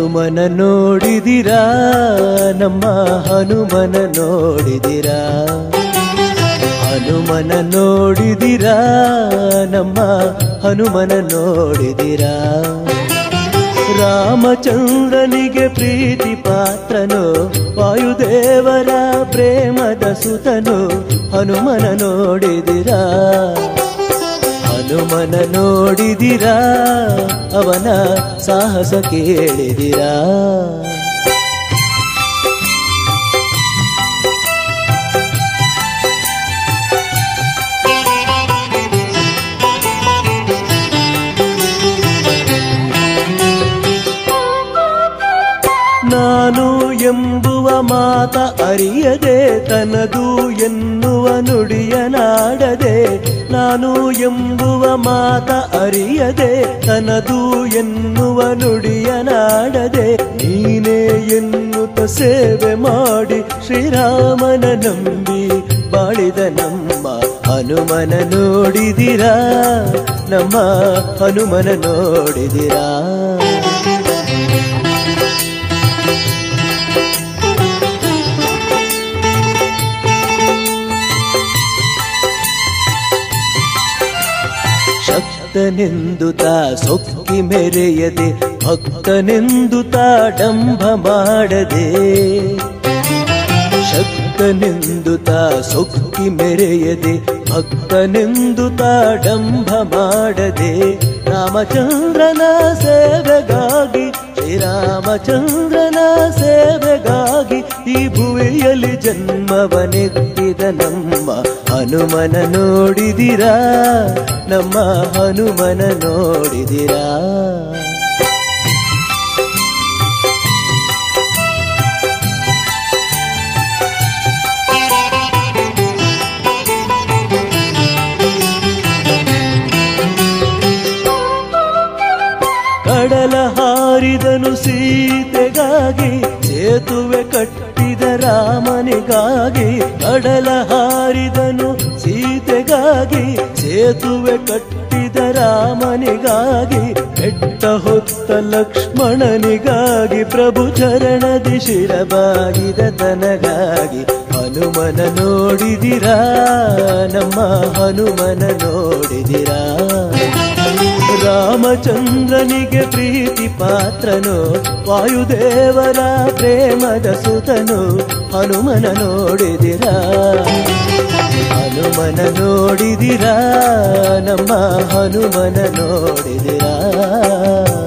ಹನುಮನ ನೋಡಿದಿರಾ ನಮ್ಮ ಹನುಮನ ನೋಡಿದಿರಾ ಹನುಮನ ನೋಡಿದಿರಾ ನಮ್ಮ ಹನುಮನ ನೋಡಿದಿರಾ ರಾಮಚಂದ್ರನಿಗೆ ಪ್ರೀತಿ ಪಾತ್ರನು ವಾಯುದೇವರ ಪ್ರೇಮದ ಸುತನು ಹನುಮನ ನೋಡಿದಿರಾ ಹನುಮನ ನೋಡಿದಿರಾ ಅವನ ಸಾಹಸ ಕೇಳಿದಿರಾ ನಾನು ಎಂಬುವ ಮಾತ ಅರಿಯದೆ ತನದು ಎನ್ನುವ ನುಡಿಯನಾಡದೆ ನಾನು ಎಂಬುವ ಮಾತ ಅರಿಯದೆ ತನದು ಎನ್ನುವ ನುಡಿಯನಾಡದೆ ನೀನೇ ಎನ್ನುತ್ತ ಸೇವೆ ಮಾಡಿ ಶ್ರೀರಾಮನ ನಂಬಿ ಬಾಳಿದ ನಮ್ಮ ಹನುಮನ ನೋಡಿದಿರಾ ನಮ್ಮ ಹನುಮನ ನೋಡಿದಿರಾ ಶಕ್ತನೆಂದು ತಾ ಸೊಕ್ಕಿ ಮೆರೆಯದೆ ಭಕ್ತನೆಂದು ತಾ ಡಂಭ ಮಾಡದೆ ಶಕ್ತನೆಂದು ತಾ ಸೊಕ್ಕಿ ಮೆರೆಯದೆ ಭಕ್ತನೆಂದು ತಾ ಡಂಭ ಮಾಡದೆ ರಾಮಚಂದ್ರನ ಸೇವೆಗಾಗಿ ಶ್ರೀರಾಮಚಂದ್ರನ ಸೇವೆಗಾಗಿ ಈ ಭುವಿಯಲ್ಲಿ ಜನ್ಮವನೆತ್ತಿದ ನಮ್ಮ ಹನುಮನ ನೋಡಿದಿರಾ ನಮ್ಮ ಹನುಮನ ನೋಡಿದಿರಾ ಕಡಲ ಹಾರಿದನು ಸೀತೆಗಾಗಿ ಸೇತುವೆ ಕಟ್ಟಿದ ರಾಮನಿಗಾಗಿ ಕಡಲ ಹಾರಿದನು ಸೀತೆಗಾಗಿ ಸೇತುವೆ ಕಟ್ಟಿದ ರಾಮನಿಗಾಗಿ ಬೆಟ್ಟ ಹೊತ್ತ ಲಕ್ಷ್ಮಣನಿಗಾಗಿ ಪ್ರಭು ಚರಣದಿ ಶಿರಬಾಗಿದ ತನಗಾಗಿ ಹನುಮನ ನೋಡಿದಿರಾ ನಮ್ಮ ಹನುಮನ ನೋಡಿದಿರಾ ರಾಮಚಂದ್ರನಿಗೆ ಪ್ರೀತಿ ಪಾತ್ರನು ವಾಯುದೇವರ ಪ್ರೇಮದ ಸುತನು ಹನುಮನ ನೋಡಿದಿರಾ ಹನುಮನ ನೋಡಿದಿರಾ ನಮ್ಮ ಹನುಮನ ನೋಡಿದಿರಾ